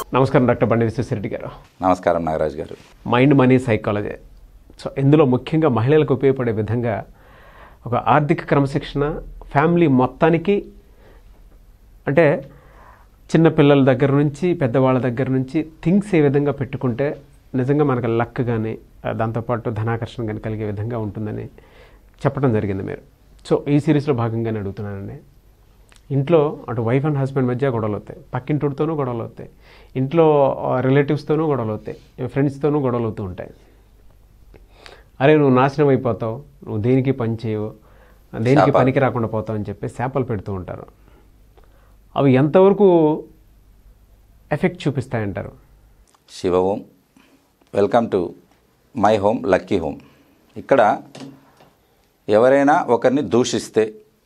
నమస్కారం డాక్టర్ బండి విశ్వేశ్వరరెడ్డి గారు నమస్కారం నాగరాజు గారు మైండ్ మనీ సైకాలజీ సో ఇందులో ముఖ్యంగా మహిళలకు ఉపయోగపడే విధంగా ఒక ఆర్థిక క్రమశిక్షణ ఫ్యామిలీ మొత్తానికి అంటే చిన్న పిల్లల దగ్గర నుంచి పెద్దవాళ్ళ దగ్గర నుంచి థింగ్స్ ఏ విధంగా పెట్టుకుంటే నిజంగా మనకు లక్ కానీ దాంతోపాటు ధనాకర్షణ కానీ కలిగే విధంగా ఉంటుందని చెప్పడం జరిగింది మీరు సో ఈ సిరీస్లో భాగంగానే అడుగుతున్నానండి ఇంట్లో అటు వైఫ్ అండ్ హస్బెండ్ మధ్య గొడవలు అవుతాయి పక్కింటితోనూ గొడవలు అవుతాయి ఇంట్లో రిలేటివ్స్తోనూ గొడవలు అవుతాయి ఫ్రెండ్స్తోనూ గొడవలు అవుతూ ఉంటాయి అరే నువ్వు నాశనం అయిపోతావు నువ్వు దేనికి పని చేయవు దేనికి శాపాలు. పనికి రాకుండా పోతావు అని చెప్పి శాపాలు పెడుతూ ఉంటారు అవి ఎంతవరకు ఎఫెక్ట్ చూపిస్తాయంటారు Shiva Om welcome to my home lucky home ఇక్కడ ఎవరైనా ఒకరిని దూషిస్తే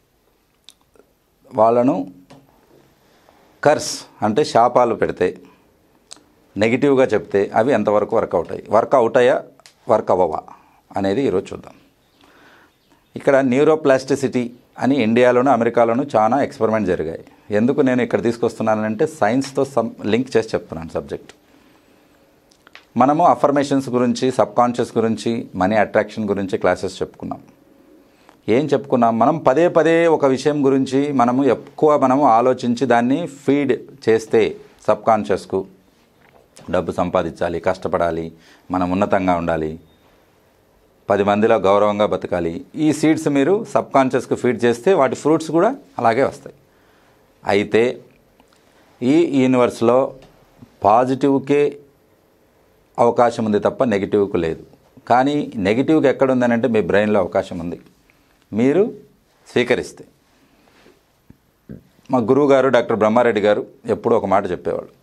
వాళ్ళను కర్స్ అంటే శాపాలు పెడితే నెగిటివ్గా చెప్తే అవి ఎంతవరకు వర్క్ అవుతాయి వర్క్ అవుతాయా వర్క్ అవ్వవా అనేది ఈరోజు చూద్దాం ఇక్కడ న్యూరోప్లాస్టిసిటీ అని ఇండియాలోను అమెరికాలోను చాలా ఎక్స్పెరిమెంట్ జరిగాయి ఎందుకు నేను ఇక్కడ తీసుకొస్తున్నానంటే సైన్స్తో సమ్ లింక్ చేసి చెప్తున్నాను సబ్జెక్ట్ మనము అఫర్మేషన్స్ గురించి సబ్ కాన్షియస్ గురించి మనీ అట్రాక్షన్ గురించి క్లాసెస్ చెప్పుకున్నాం ఏం చెప్పుకున్నాం మనం పదే పదే ఒక విషయం గురించి మనము ఎక్కువ మనము ఆలోచించి దాన్ని ఫీడ్ చేస్తే సబ్ కాన్షియస్కు డబ్బు సంపాదించాలి కష్టపడాలి మనం ఉన్నతంగా ఉండాలి పది మందిలో గౌరవంగా బతకాలి ఈ సీడ్స్ మీరు సబ్ కాన్షియస్కి ఫీడ్ చేస్తే వాటి ఫ్రూట్స్ కూడా అలాగే వస్తాయి అయితే ఈ యూనివర్స్లో పాజిటివ్కే అవకాశం ఉంది తప్ప నెగిటివ్కు లేదు కానీ నెగిటివ్కి ఎక్కడ ఉందనంటే మీ బ్రెయిన్లో అవకాశం ఉంది మీరు స్వీకరిస్తే మా గురువు గారు డాక్టర్ బ్రహ్మారెడ్డి గారు ఎప్పుడూ ఒక మాట చెప్పేవాళ్ళు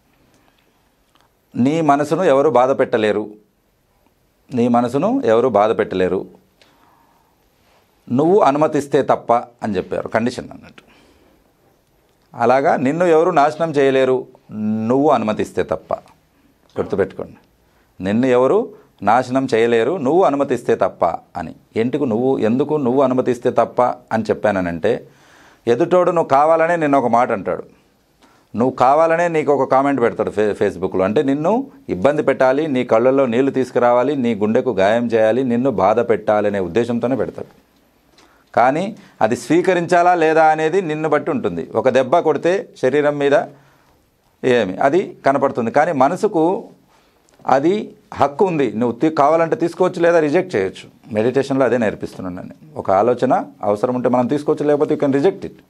నీ మనసును ఎవరు బాధ పెట్టలేరు నీ మనసును ఎవరు బాధ పెట్టలేరు నువ్వు అనుమతిస్తే తప్ప అని చెప్పారు కండిషన్ అన్నట్టు అలాగా నిన్ను ఎవరు నాశనం చేయలేరు నువ్వు అనుమతిస్తే తప్ప గుర్తుపెట్టుకోండి నిన్ను ఎవరు నాశనం చేయలేరు నువ్వు అనుమతిస్తే తప్ప అని ఎందుకు నువ్వు ఎందుకు నువ్వు అనుమతిస్తే తప్ప అని చెప్పానంటే ఎదుటోడు నువ్వు కావాలనే నిన్న ఒక మాట అంటాడు నువ్వు కావాలనే నీకు ఒక కామెంట్ పెడతాడు ఫే ఫేస్బుక్లో అంటే నిన్ను ఇబ్బంది పెట్టాలి నీ కళ్ళల్లో నీళ్లు తీసుకురావాలి నీ గుండెకు గాయం చేయాలి నిన్ను బాధ పెట్టాలి అనే ఉద్దేశంతోనే పెడతాడు కానీ అది స్వీకరించాలా లేదా అనేది నిన్ను బట్టి ఉంటుంది ఒక దెబ్బ కొడితే శరీరం మీద ఏమి అది కనపడుతుంది కానీ మనసుకు అది హక్కు ఉంది నువ్వు తీ- కావాలంటే తీసుకోవచ్చు లేదా రిజెక్ట్ చేయొచ్చు మెడిటేషన్లో అదే నేర్పిస్తున్నాను నేను ఒక ఆలోచన అవసరం ఉంటే మనం తీసుకోవచ్చు లేకపోతే you can reject it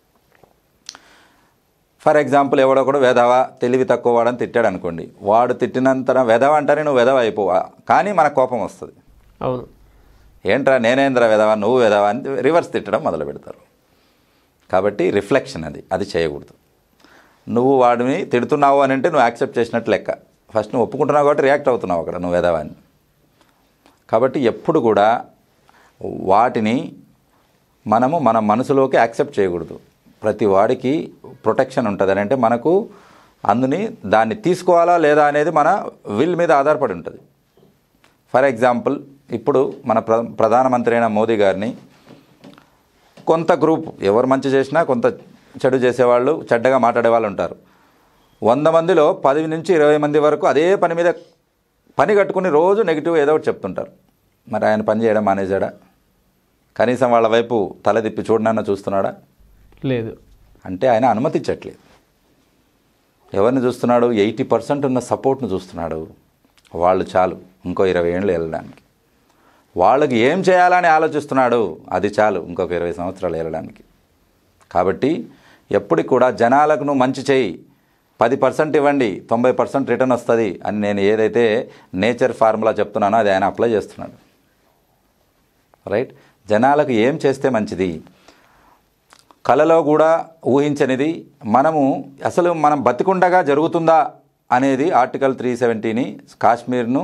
for example ఎవడో కూడా వెధవ తెలివి తక్కువ వాడని తిట్టాడు అనుకోండి వాడు తిట్టినంత వెధవ అంటానే నువ్వు వెధవ అయిపోవా కానీ మనకు కోపం వస్తుంది అవును ఏంట్రా నేనేంద్ర వెధవా నువ్వు వెధవా అని రివర్స్ తిట్టడం మొదలు పెడతారు కాబట్టి రిఫ్లెక్షన్ అది అది చేయకూడదు నువ్వు వాడిని తిడుతున్నావు అని అంటే నువ్వు యాక్సెప్ట్ చేసినట్టు లెక్క ఫస్ట్ నువ్వు ఒప్పుకుంటున్నావు కాబట్టి రియాక్ట్ అవుతున్నావు అక్కడ నువ్వు వెధవా అని కాబట్టి ఎప్పుడు కూడా వాటిని మనము మన మనసులోకి యాక్సెప్ట్ చేయకూడదు ప్రతి వాడికి ప్రొటెక్షన్ ఉంటుంది అని అంటే మనకు అందుని దాన్ని తీసుకోవాలా లేదా అనేది మన విల్ మీద ఆధారపడి ఉంటుంది ఫర్ ఎగ్జాంపుల్ ఇప్పుడు మన ప్ర ప్రధానమంత్రి అయిన మోదీ గారిని కొంత గ్రూప్ ఎవరు మంచి చేసినా కొంత చెడు చేసేవాళ్ళు చెడ్డగా మాట్లాడే వాళ్ళు ఉంటారు వంద మందిలో పది నుంచి ఇరవై మంది వరకు అదే పని మీద పని కట్టుకుని రోజు నెగిటివ్ ఏదో ఒకటి చెప్తుంటారు మరి ఆయన పని చేయడం మానేశాడా కనీసం వాళ్ళ వైపు తల తిప్పి చూడనన్నా చూస్తున్నాడా లేదు అంటే ఆయన అనుమతించట్లేదు ఎవరిని చూస్తున్నాడు ఎయిటీ పర్సెంట్ ఉన్న సపోర్ట్ను చూస్తున్నాడు వాళ్ళు చాలు ఇంకో ఇరవై ఏళ్ళు వెళ్ళడానికి వాళ్ళకి ఏం చేయాలని ఆలోచిస్తున్నాడు అది చాలు ఇంకొక ఇరవై సంవత్సరాలు వెళ్ళడానికి కాబట్టి ఎప్పటికి కూడా జనాలకు నువ్వు మంచి చేయి పది పర్సెంట్ ఇవ్వండి తొంభై పర్సెంట్ రిటర్న్ వస్తుంది అని నేను ఏదైతే నేచర్ ఫార్ములా చెప్తున్నానో అది ఆయన అప్లై చేస్తున్నాడు రైట్ జనాలకు ఏం చేస్తే మంచిది కళలో కూడా ఊహించనిది మనము అసలు మనం బతికుండగా జరుగుతుందా అనేది ఆర్టికల్ త్రీ సెవెంటీని కాశ్మీర్ను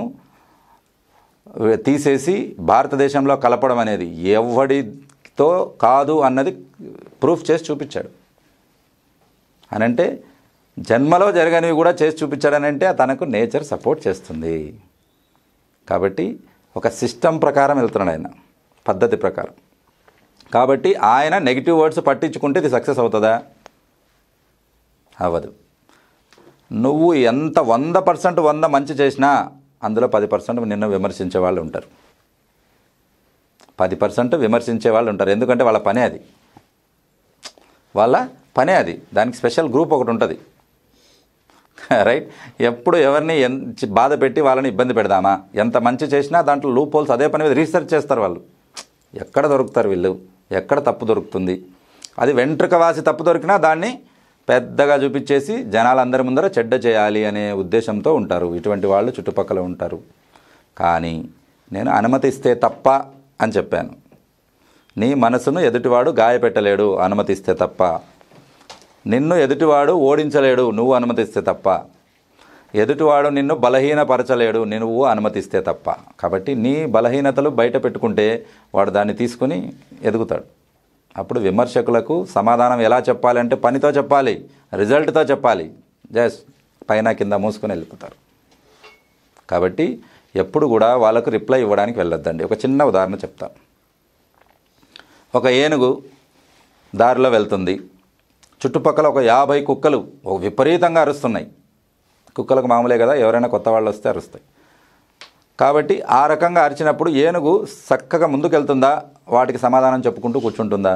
తీసేసి భారతదేశంలో కలపడం అనేది ఎవడితో కాదు అన్నది ప్రూఫ్ చేసి చూపించాడు అనంటే జన్మలో జరగనివి కూడా చేసి చూపించాడనంటే తనకు నేచర్ సపోర్ట్ చేస్తుంది కాబట్టి ఒక సిస్టమ్ ప్రకారం వెళ్తున్నాడు ఆయన పద్ధతి ప్రకారం కాబట్టి ఆయన నెగిటివ్ వర్డ్స్ పట్టించుకుంటే ఇది సక్సెస్ అవుతుందా అవ్వదు నువ్వు ఎంత వంద పర్సెంట్ వంద మంచి చేసినా అందులో పది పర్సెంట్ నిన్ను విమర్శించే వాళ్ళు ఉంటారు పది పర్సెంట్ విమర్శించే వాళ్ళు ఉంటారు ఎందుకంటే వాళ్ళ పనే అది వాళ్ళ పనే అది దానికి స్పెషల్ గ్రూప్ ఒకటి ఉంటుంది రైట్ ఎప్పుడు ఎవరిని ఎంత బాధ పెట్టి వాళ్ళని ఇబ్బంది పెడదామా ఎంత మంచి చేసినా దాంట్లో లూప్ హోల్స్ అదే పని మీద రీసెర్చ్ చేస్తారు వాళ్ళు ఎక్కడ దొరుకుతారు వీళ్ళు ఎక్కడ తప్పు దొరుకుతుంది అది వెంట్రుక వాసి తప్పు దొరికినా దాన్ని పెద్దగా చూపించేసి జనాలందరి ముందర చెడ్డ చేయాలి అనే ఉద్దేశంతో ఉంటారు ఇటువంటి వాళ్ళు చుట్టుపక్కల ఉంటారు కానీ నేను అనుమతిస్తే తప్ప అని చెప్పాను నీ మనసును ఎదుటివాడు గాయపెట్టలేడు అనుమతిస్తే తప్ప నిన్ను ఎదుటివాడు ఓడించలేడు నువ్వు అనుమతిస్తే తప్ప ఎదుటివాడు నిన్ను బలహీనపరచలేడు నువ్వు అనుమతిస్తే తప్ప కాబట్టి నీ బలహీనతలు బయట పెట్టుకుంటే వాడు దాన్ని తీసుకుని ఎదుగుతాడు అప్పుడు విమర్శకులకు సమాధానం ఎలా చెప్పాలి అంటే పనితో చెప్పాలి రిజల్ట్తో చెప్పాలి జస్ట్ పైన కింద మూసుకొని వెళ్ళిపోతారు కాబట్టి ఎప్పుడు కూడా వాళ్ళకు రిప్లై ఇవ్వడానికి వెళ్ళొద్దండి ఒక చిన్న ఉదాహరణ చెప్తాను ఒక ఏనుగు దారిలో వెళ్తుంది చుట్టుపక్కల ఒక యాభై కుక్కలు ఒక విపరీతంగా అరుస్తున్నాయి కుక్కలకు మామూలే కదా ఎవరైనా కొత్త వాళ్ళు వస్తే అరుస్తాయి కాబట్టి ఆ రకంగా అరిచినప్పుడు ఏనుగు చక్కగా ముందుకెళ్తుందా వాటికి సమాధానం చెప్పుకుంటూ కూర్చుంటుందా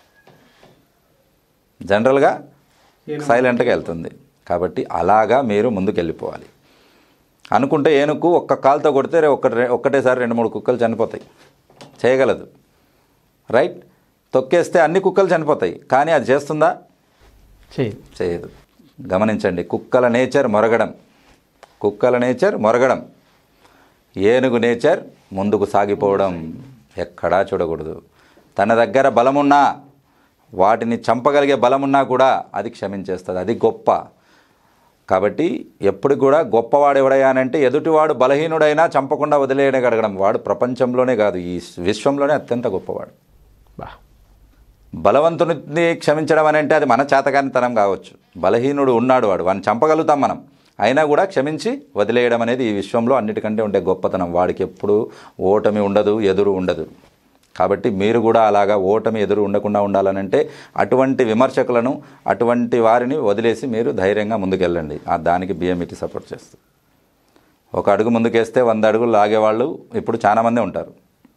జనరల్గా సైలెంట్గా వెళ్తుంది కాబట్టి అలాగా మీరు ముందుకెళ్ళిపోవాలి అనుకుంటే ఏనుగు ఒక్క కాలుతో కొడితే రే- ఒక్క ఒక్కటేసారి రెండు మూడు కుక్కలు చనిపోతాయి చేయగలదు రైట్ తొక్కేస్తే అన్ని కుక్కలు చనిపోతాయి కానీ అది చేస్తుందా చేయి చేయదు గమనించండి కుక్కల నేచర్ మొరగడం కుక్కల నేచర్ మొరగడం ఏనుగు నేచర్ ముందుకు సాగిపోవడం ఎక్కడా చూడకూడదు తన దగ్గర బలమున్నా వాటిని చంపగలిగే బలమున్నా కూడా అది క్షమించేస్తుంది అది గొప్ప కాబట్టి ఎప్పుడు కూడా గొప్పవాడు ఎవడయ్యానంటే ఎదుటివాడు బలహీనుడైనా చంపకుండా వదిలేయగలగడం వాడు ప్రపంచంలోనే కాదు ఈ విశ్వంలోనే అత్యంత గొప్పవాడు బా బలవంతుని క్షమించడం అని అంటే అది మన చేతకానితనం కావచ్చు బలహీనుడు ఉన్నాడు వాడు వాడిని చంపగలుగుతాం మనం అయినా కూడా క్షమించి వదిలేయడం అనేది ఈ విశ్వంలో అన్నిటికంటే ఉండే గొప్పతనం వాడికి ఎప్పుడు ఓటమి ఉండదు ఎదురు ఉండదు కాబట్టి మీరు కూడా అలాగా ఓటమి ఎదురు ఉండకుండా ఉండాలనంటే అటువంటి విమర్శకులను అటువంటి వారిని వదిలేసి మీరు ధైర్యంగా ముందుకెళ్ళండి ఆ దానికి బిఎంఈటీ సపోర్ట్ చేస్తుంది ఒక అడుగు ముందుకేస్తే వంద అడుగులు లాగేవాళ్ళు ఇప్పుడు చాలామంది ఉంటారు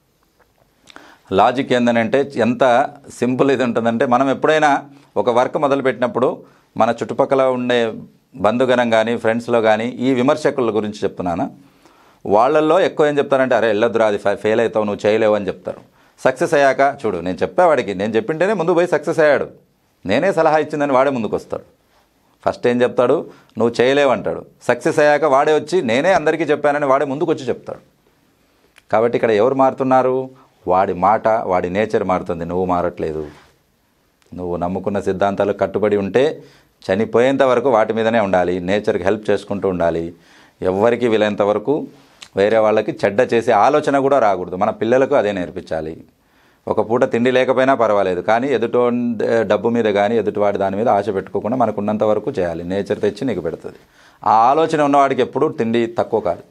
లాజిక్ ఏంటంటే ఎంత సింపుల్ ఇది ఉంటుందంటే మనం ఎప్పుడైనా ఒక వర్క్ మొదలుపెట్టినప్పుడు మన చుట్టుపక్కల ఉండే బంధుగణం కానీ ఫ్రెండ్స్లో కానీ ఈ విమర్శకుల గురించి చెప్తున్నాను వాళ్ళల్లో ఎక్కువ ఏం చెప్తారంటే అరే వెళ్ళొద్దురా అది ఫె- ఫెయిల్ అవుతావు నువ్వు చేయలేవు అని చెప్తారు సక్సెస్ అయ్యాక చూడు నేను చెప్పేవాడికి నేను చెప్పింటేనే ముందు పోయి సక్సెస్ అయ్యాడు నేనే సలహా ఇచ్చిందని వాడే ముందుకు వస్తాడు ఫస్ట్ ఏం చెప్తాడు నువ్వు చేయలేవు అంటాడు సక్సెస్ అయ్యాక వాడే వచ్చి నేనే అందరికీ చెప్పానని వాడే ముందుకు వచ్చి చెప్తాడు కాబట్టి ఇక్కడ ఎవరు మారుతున్నారు వాడి మాట వాడి నేచర్ మారుతుంది నువ్వు మారట్లేదు నువ్వు నమ్ముకున్న సిద్ధాంతాలు కట్టుబడి ఉంటే చనిపోయేంత వరకు వాటి మీదనే ఉండాలి నేచర్కి హెల్ప్ చేసుకుంటూ ఉండాలి ఎవ్వరికి వీలైనంత వరకు వేరే వాళ్ళకి చెడ్డ చేసే ఆలోచన కూడా రాకూడదు మన పిల్లలకు అదే నేర్పించాలి ఒక పూట తిండి లేకపోయినా పర్వాలేదు కానీ ఎదుటో డబ్బు మీద కానీ ఎదుటివాడి దాని మీద ఆశ పెట్టుకోకుండా మనకు ఉన్నంత వరకు చేయాలి నేచర్ తెచ్చి నీకు పెడుతుంది ఆ ఆలోచన ఉన్నవాడికి ఎప్పుడూ తిండి తక్కువ కాదు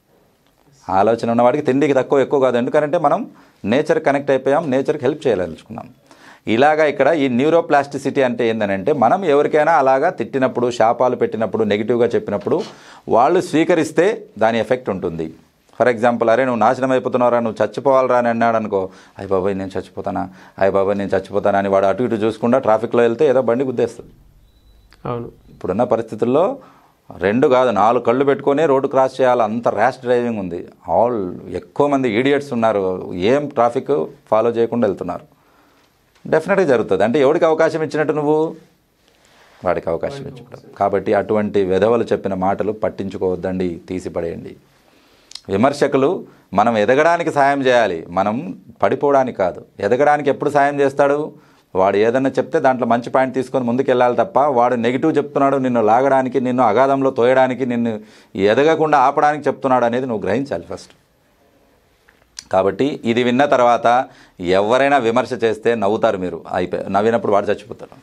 ఆలోచన ఉన్నవాడికి తిండికి తక్కువ ఎక్కువ కాదు ఎందుకంటే మనం నేచర్ కనెక్ట్ అయిపోయాం నేచర్కి హెల్ప్ చేయాలనుకున్నాం ఇలాగా ఇక్కడ ఈ న్యూరోప్లాస్టిసిటీ అంటే ఏంటంటే మనం ఎవరికైనా అలాగా తిట్టినప్పుడు శాపాలు పెట్టినప్పుడు నెగిటివ్గా చెప్పినప్పుడు వాళ్ళు స్వీకరిస్తే దాని ఎఫెక్ట్ ఉంటుంది ఫర్ ఎగ్జాంపుల్ అరే నువ్వు నాశనం అయిపోతున్నావురా నువ్వు చచ్చిపోవాలరా అని అన్నాడు అనుకో అయ్య బాబాయ్ నేను చచ్చిపోతానా అయ్య బాబాయ్ నేను చచ్చిపోతానా అని వాడు అటు ఇటు చూసుకుంటా ట్రాఫిక్లో వెళ్తే ఏదో బండి గుద్దేస్తుంది అవును ఇప్పుడున్న పరిస్థితుల్లో రెండు కాదు నాలుగు కళ్ళు పెట్టుకొని రోడ్డు క్రాస్ చేయాలి అంత ర్యాష్ డ్రైవింగ్ ఉంది ఆల్ ఎక్కువ మంది ఈడియట్స్ ఉన్నారు ఏం ట్రాఫిక్ ఫాలో చేయకుండా వెళ్తున్నారు డెఫినెట్గా జరుగుతుంది అంటే ఎవరికి అవకాశం ఇచ్చినట్టు నువ్వు వాడికి అవకాశం ఇచ్చుకోవడం కాబట్టి అటువంటి వెధవలు చెప్పిన మాటలు పట్టించుకోవద్దండి తీసిపడేయండి విమర్శకులు మనం ఎదగడానికి సాయం చేయాలి మనం పడిపోవడానికి కాదు ఎదగడానికి ఎప్పుడు సాయం చేస్తాడు వాడు ఏదన్నా చెప్తే దాంట్లో మంచి పాయింట్ తీసుకొని ముందుకు వెళ్ళాలి తప్ప వాడు నెగిటివ్ చెప్తున్నాడు నిన్ను లాగడానికి నిన్ను అగాధంలో తోయడానికి నిన్ను ఎదగకుండా ఆపడానికి చెప్తున్నాడు అనేది నువ్వు గ్రహించాలి ఫస్ట్ కాబట్టి ఇది విన్న తర్వాత ఎవరైనా విమర్శ చేస్తే నవ్వుతారు మీరు అయిపోయి నవ్వినప్పుడు వాడు చచ్చిపోతాడు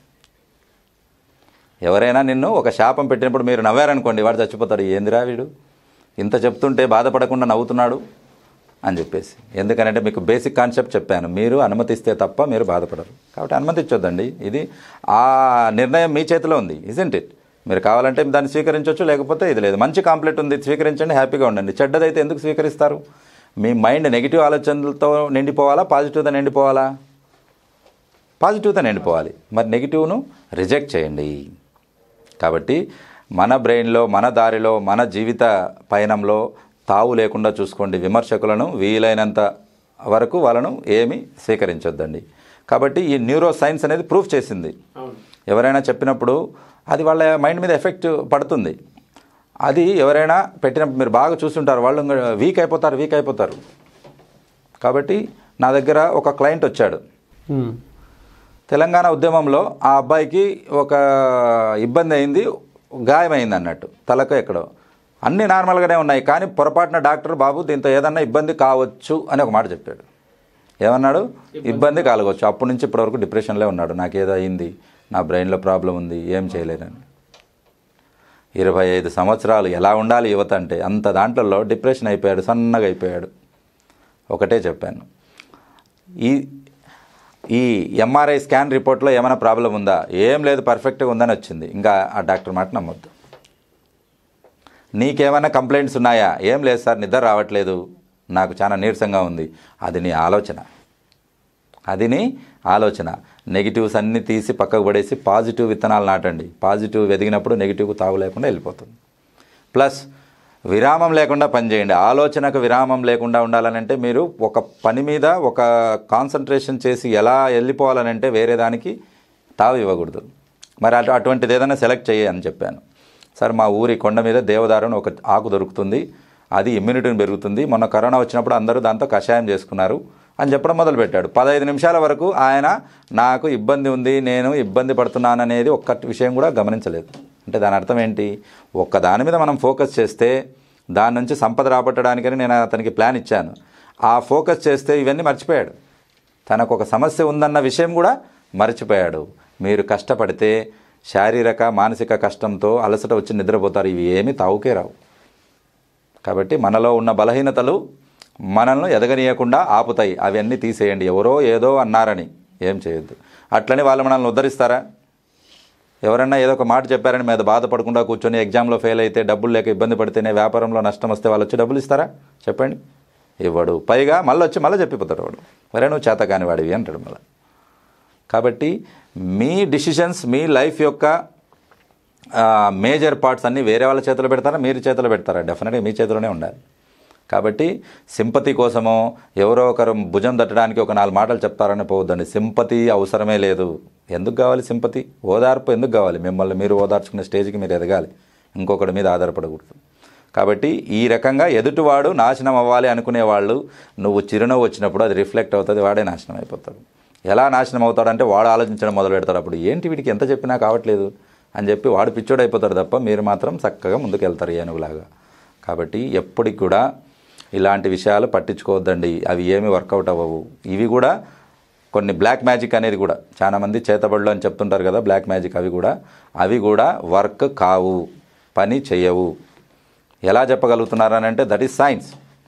ఎవరైనా నిన్ను ఒక శాపం పెట్టినప్పుడు మీరు నవ్వారనుకోండి వాడు చచ్చిపోతాడు ఏందిరా వీడు ఇంత చెప్తుంటే బాధపడకుండా నవ్వుతున్నాడు అని చెప్పేసి ఎందుకనంటే మీకు బేసిక్ కాన్సెప్ట్ చెప్పాను మీరు అనుమతిస్తే తప్ప మీరు బాధపడరు కాబట్టి అనుమతించొద్దండి ఇది ఆ నిర్ణయం మీ చేతిలో ఉంది ఇజెంట్ ఇట్ మీరు కావాలంటే దాన్ని స్వీకరించవచ్చు లేకపోతే ఇది లేదు మంచి కాంప్లెట్ ఉంది స్వీకరించండి హ్యాపీగా ఉండండి చెడ్డదైతే ఎందుకు స్వీకరిస్తారు మీ మైండ్ నెగిటివ్ ఆలోచనలతో నిండిపోవాలా పాజిటివ్తో నిండిపోవాలా పాజిటివ్తో నిండిపోవాలి మరి నెగిటివ్ను రిజెక్ట్ చేయండి కాబట్టి మన బ్రెయిన్లో మన దారిలో మన జీవిత పయనంలో తావు లేకుండా చూసుకోండి విమర్శకులను వీలైనంత వరకు వాళ్ళను ఏమీ స్వీకరించొద్దండి కాబట్టి ఈ న్యూరో సైన్స్ అనేది ప్రూఫ్ చేసింది ఎవరైనా చెప్పినప్పుడు అది వాళ్ళ మైండ్ మీద ఎఫెక్ట్ పడుతుంది అది ఎవరైనా పెట్టినప్పుడు మీరు బాగా చూస్తుంటారు వాళ్ళు వీక్ అయిపోతారు వీక్ అయిపోతారు కాబట్టి నా దగ్గర ఒక క్లయింట్ వచ్చాడు ఉమ్. తెలంగాణ ఉద్యమంలో ఆ అబ్బాయికి ఒక ఇబ్బంది అయింది గాయమైంది అన్నట్టు తలకు ఎక్కడో అన్నీ నార్మల్గానే ఉన్నాయి కానీ పొరపాటున డాక్టర్ బాబు దీంతో ఏదన్నా ఇబ్బంది కావచ్చు అని ఒక మాట చెప్పాడు ఏమన్నాడు ఇబ్బంది కలగవచ్చు అప్పటి నుంచి ఇప్పటివరకు డిప్రెషన్లో ఉన్నాడు నాకు ఏదో అయింది నా బ్రెయిన్లో ప్రాబ్లం ఉంది ఏం చేయలేనని ఇరవై ఐదు సంవత్సరాలు ఎలా ఉండాలి యువత అంటే అంత దాంట్లో డిప్రెషన్ అయిపోయాడు సన్నగా అయిపోయాడు ఒకటే చెప్పాను ఈ ఈ ఎంఆర్ఐ స్కాన్ రిపోర్ట్లో ఏమైనా ప్రాబ్లం ఉందా ఏం లేదు పర్ఫెక్ట్గా ఉందని వచ్చింది ఇంకా ఆ డాక్టర్ మాట నమ్మొద్దు నీకేమైనా కంప్లైంట్స్ ఉన్నాయా ఏం లేదు సార్ నిద్ర రావట్లేదు నాకు చాలా నీరసంగా ఉంది అది నీ ఆలోచన అది నీ ఆలోచన నెగిటివ్స్ అన్నీ తీసి పక్కకు పడేసి పాజిటివ్ విత్తనాలు నాటండి పాజిటివ్ ఎదిగినప్పుడు నెగిటివ్ తావు లేకుండా వెళ్ళిపోతుంది ప్లస్ విరామం లేకుండా పనిచేయండి ఆలోచనకు విరామం లేకుండా ఉండాలనంటే మీరు ఒక పని మీద ఒక కాన్సన్ట్రేషన్ చేసి ఎలా వెళ్ళిపోవాలనంటే వేరే దానికి తావు ఇవ్వకూడదు మరి అటు అటువంటిది ఏదైనా సెలెక్ట్ చేయి అని చెప్పాను సార్ మా ఊరి కొండ మీద దేవదారుని ఒక ఆకు దొరుకుతుంది అది ఇమ్యూనిటీని పెరుగుతుంది మొన్న కరోనా వచ్చినప్పుడు అందరూ దాంతో కషాయం చేసుకున్నారు అని చెప్పడం మొదలుపెట్టాడు పదహైదు నిమిషాల వరకు ఆయన నాకు ఇబ్బంది ఉంది నేను ఇబ్బంది పడుతున్నాను అనేది ఒక్క విషయం కూడా గమనించలేదు అంటే దాని అర్థం ఏంటి ఒక్క దాని మీద మనం ఫోకస్ చేస్తే దాని నుంచి సంపద రాబట్టడానికని నేను అతనికి ప్లాన్ ఇచ్చాను ఆ ఫోకస్ చేస్తే ఇవన్నీ మర్చిపోయాడు తనకు ఒక సమస్య ఉందన్న విషయం కూడా మర్చిపోయాడు మీరు కష్టపడితే శారీరక మానసిక కష్టంతో అలసట వచ్చి నిద్రపోతారు ఇవి ఏమీ తావుకే రావు కాబట్టి మనలో ఉన్న బలహీనతలు మనల్ని ఎదగనీయకుండా ఆపుతాయి అవన్నీ తీసేయండి ఎవరో ఏదో అన్నారని ఏం చేయొద్దు అట్లని వాళ్ళు మనల్ని ఉద్ధరిస్తారా ఎవరన్నా ఏదో ఒక మాట చెప్పారని మీద బాధపడకుండా కూర్చొని ఎగ్జామ్లో ఫెయిల్ అయితే డబ్బులు లేక ఇబ్బంది పడితేనే వ్యాపారంలో నష్టం వస్తే వాళ్ళు వచ్చి డబ్బులు ఇస్తారా చెప్పండి ఇవ్వడు పైగా మళ్ళీ వచ్చి మళ్ళీ చెప్పిపోతాడు వాడు మరే నువ్వు చేత కాని వాడివి అంటాడు మళ్ళీ కాబట్టి మీ డిసిషన్స్ మీ లైఫ్ యొక్క మేజర్ పార్ట్స్ అన్నీ వేరే వాళ్ళ చేతిలో పెడతారా మీరు చేతిలో పెడతారా డెఫినెట్గా మీ చేతిలోనే ఉండాలి కాబట్టి సింపతి కోసమో ఎవరో ఒకరు భుజం తట్టడానికి ఒక నాలుగు మాటలు చెప్తారని పోవద్దండి సింపతి అవసరమే లేదు ఎందుకు కావాలి సింపతి ఓదార్పు ఎందుకు కావాలి మిమ్మల్ని మీరు ఓదార్చుకునే స్టేజ్కి మీరు ఎదగాలి ఇంకొకటి మీద ఆధారపడకూడదు కాబట్టి ఈ రకంగా ఎదుటివాడు నాశనం అవ్వాలి అనుకునే వాళ్ళు నువ్వు చిరునవ్వు వచ్చినప్పుడు అది రిఫ్లెక్ట్ అవుతుంది వాడే నాశనం అయిపోతాడు ఎలా నాశనం అవుతాడంటే వాడు ఆలోచించడం మొదలు పెడతాడు అప్పుడు ఏంటి వీడికి ఎంత చెప్పినా కావట్లేదు అని చెప్పి వాడు పిచ్చోడు అయిపోతాడు తప్ప మీరు మాత్రం చక్కగా ముందుకు వెళ్తారు ఏనుగులాగా కాబట్టి ఎప్పటికి కూడా ఇలాంటి విషయాలు పట్టించుకోవద్దండి అవి ఏమి వర్కౌట్ అవ్వవు ఇవి కూడా కొన్ని బ్లాక్ మ్యాజిక్ అనేది కూడా చాలామంది చేతబడులు అని చెప్తుంటారు కదా బ్లాక్ మ్యాజిక్ అవి కూడా అవి కూడా వర్క్ కావు పని చేయవు ఎలా చెప్పగలుగుతున్నారు అని అంటే దట్ ఈస్ సైన్స్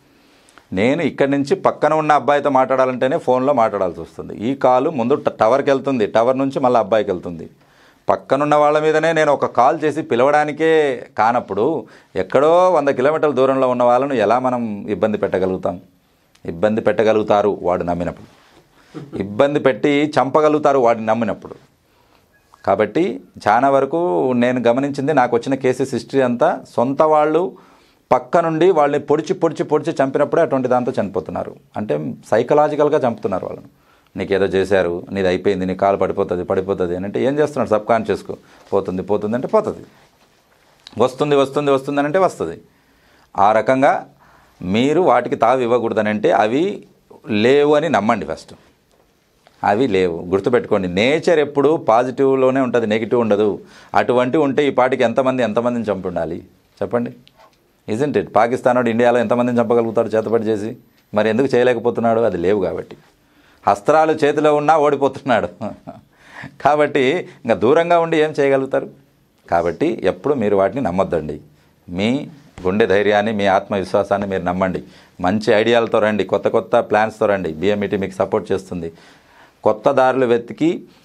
నేను ఇక్కడి నుంచి పక్కన ఉన్న అబ్బాయితో మాట్లాడాలంటేనే ఫోన్లో మాట్లాడాల్సి వస్తుంది ఈ కాలు ముందు ట- టవర్కి వెళ్తుంది టవర్ నుంచి మళ్ళీ అబ్బాయికి వెళ్తుంది పక్కనున్న వాళ్ళ మీదనే నేను ఒక కాల్ చేసి పిలవడానికే కానప్పుడు ఎక్కడో వంద కిలోమీటర్ల దూరంలో ఉన్న వాళ్ళను ఎలా మనం ఇబ్బంది పెట్టగలుగుతాం ఇబ్బంది పెట్టగలుగుతారు వాడు నమ్మినప్పుడు ఇబ్బంది పెట్టి చంపగలుగుతారు వాడిని నమ్మినప్పుడు కాబట్టి చాలా వరకు నేను గమనించింది నాకు వచ్చిన కేసెస్ హిస్టరీ అంతా సొంత వాళ్ళు పక్క నుండి వాళ్ళని పొడిచి పొడిచి పొడిచి చంపినప్పుడే అటువంటి దాంతో చనిపోతున్నారు అంటే సైకలాజికల్గా చంపుతున్నారు వాళ్ళని నీకేదో చేశారు నీది అయిపోయింది నీ కాలు పడిపోతుంది పడిపోతుంది అని అంటే ఏం చేస్తున్నాడు సబ్ కాన్షియస్కు పోతుంది పోతుంది అంటే పోతుంది వస్తుంది వస్తుంది వస్తుంది అని అంటే వస్తుంది ఆ రకంగా మీరు వాటికి తావు ఇవ్వకూడదని అంటే అవి లేవు అని నమ్మండి ఫస్ట్ అవి లేవు గుర్తుపెట్టుకోండి నేచర్ ఎప్పుడు పాజిటివ్లోనే ఉంటుంది నెగిటివ్ ఉండదు అటువంటి ఉంటే ఈ పాటికి ఎంతమంది ఎంతమందిని చంపి ఉండాలి చెప్పండి ఇజంట్ ఇట్ పాకిస్తాన్ వాడు ఇండియాలో ఎంతమందిని చంపగలుగుతాడు చేతపడి చేసి మరి ఎందుకు చేయలేకపోతున్నాడు అది లేవు కాబట్టి అస్త్రాలు చేతిలో ఉన్నా ఓడిపోతున్నాడు కాబట్టి ఇంకా దూరంగా ఉండి ఏం చేయగలుగుతారు కాబట్టి ఎప్పుడు మీరు వాటిని నమ్మొద్దండి మీ గుండె ధైర్యాన్ని మీ ఆత్మవిశ్వాసాన్ని మీరు నమ్మండి మంచి ఐడియాలతో రండి కొత్త కొత్త ప్లాన్స్తో రండి బిఎంఈటీ మీకు సపోర్ట్ చేస్తుంది కొత్త దారులు వెతికి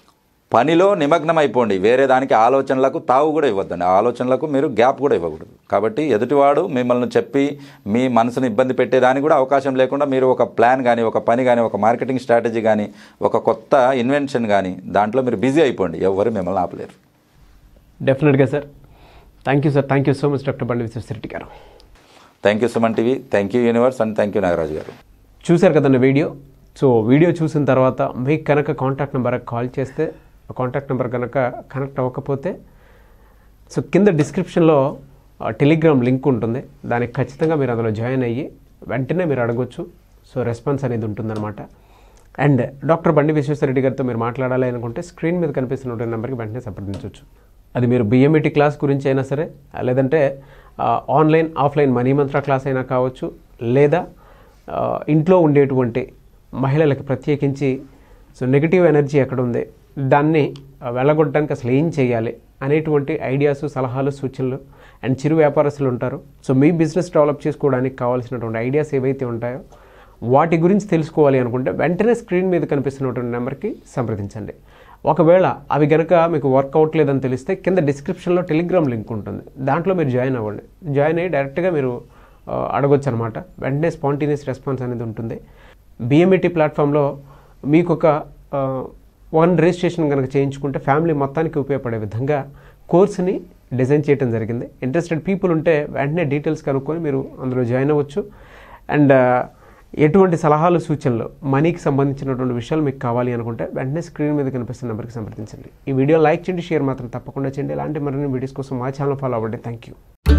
పనిలో నిమగ్నం అయిపోండి వేరే దానికి ఆలోచనలకు తావు కూడా ఇవ్వద్దండి ఆ ఆలోచనలకు మీరు గ్యాప్ కూడా ఇవ్వకూడదు కాబట్టి ఎదుటివాడు మిమ్మల్ని చెప్పి మీ మనసును ఇబ్బంది పెట్టేదానికి కూడా అవకాశం లేకుండా మీరు ఒక ప్లాన్ కానీ ఒక పని కానీ ఒక మార్కెటింగ్ స్ట్రాటజీ కానీ ఒక కొత్త ఇన్వెన్షన్ కానీ దాంట్లో మీరు బిజీ అయిపోండి ఎవరు మిమ్మల్ని ఆపలేరు డెఫినెట్గా sir thank you sir thank you so much doctor Bandi Vishwashreddy గారు thank you Suman TV thank you universe and thank you Nagaraju గారు చూశారు కదండి వీడియో సో వీడియో చూసిన తర్వాత మీకు కనుక కాంటాక్ట్ నెంబర్కి కాల్ చేస్తే ఆ కాంటాక్ట్ నెంబర్ కనుక కనెక్ట్ అవ్వకపోతే సో కింద డిస్క్రిప్షన్లో ఆ టెలిగ్రామ్ లింక్ ఉంటుంది దానికి ఖచ్చితంగా మీరు అందులో జాయిన్ అయ్యి వెంటనే మీరు అడగొచ్చు సో రెస్పాన్స్ అనేది ఉంటుందన్నమాట అండ్ డాక్టర్ బండి విశ్వేశ్వరరెడ్డి గారితో మీరు మాట్లాడాలి అనుకుంటే స్క్రీన్ మీద కనిపిస్తున్న నెంబర్కి వెంటనే సంప్రదించవచ్చు అది మీరు బిఎంఈటీ క్లాస్ గురించి అయినా సరే లేదంటే ఆ, ఆన్లైన్ ఆఫ్లైన్ మనీ మంత్ర క్లాస్ అయినా కావచ్చు లేదా ఆ, ఇంట్లో ఉండేటువంటి మహిళలకు ప్రత్యేకించి సో నెగిటివ్ ఎనర్జీ ఎక్కడ ఉంది దాన్ని ఆ, వెళ్ళగొట్టడానికి అసలు ఏం చేయాలి అనేటువంటి ఐడియాస్ సలహాలు సూచనలు అండ్ చిరు వ్యాపారస్తులు ఉంటారు సో మీ బిజినెస్ డెవలప్ చేసుకోవడానికి కావాల్సినటువంటి ఐడియాస్ ఏవైతే ఉంటాయో వాటి గురించి తెలుసుకోవాలి అనుకుంటే వెంటనే స్క్రీన్ మీద కనిపిస్తున్నటువంటి నెంబర్కి సంప్రదించండి ఒకవేళ అవి గనక మీకు వర్క్ లేదని తెలిస్తే కింద డిస్క్రిప్షన్లో టెలిగ్రామ్ లింక్ ఉంటుంది దాంట్లో మీరు జాయిన్ అవ్వండి జాయిన్ అయ్యి డైరెక్ట్గా మీరు ఆ, అడగొచ్చు అనమాట వెంటనే స్పాంటేనియస్ రెస్పాన్స్ అనేది ఉంటుంది బిఎంఈటీ ప్లాట్ఫామ్లో మీకు ఒక ఆ, వన్ రిజిస్ట్రేషన్ కనుక చేయించుకుంటే ఫ్యామిలీ మొత్తానికి ఉపయోగపడే విధంగా కోర్సుని డిజైన్ చేయడం జరిగింది ఇంట్రెస్టెడ్ పీపుల్ ఉంటే వెంటనే డీటెయిల్స్ కనుక్కొని మీరు అందులో జాయిన్ అవ్వచ్చు అండ్ ఎటువంటి సలహాలు సూచనలు మనీకి సంబంధించినటువంటి విషయాలు మీకు కావాలి అనుకుంటే వెంటనే స్క్రీన్ మీద కనిపిస్తున్న నెంబర్కి సంప్రదించండి ఈ వీడియో లైక్ చేయండి షేర్ మాత్రం తప్పకుండా చేయండి ఇలాంటి మరిన్ని వీడియోస్ కోసం మా ఛానల్ ఫాలో అవ్వండి థ్యాంక్ యూ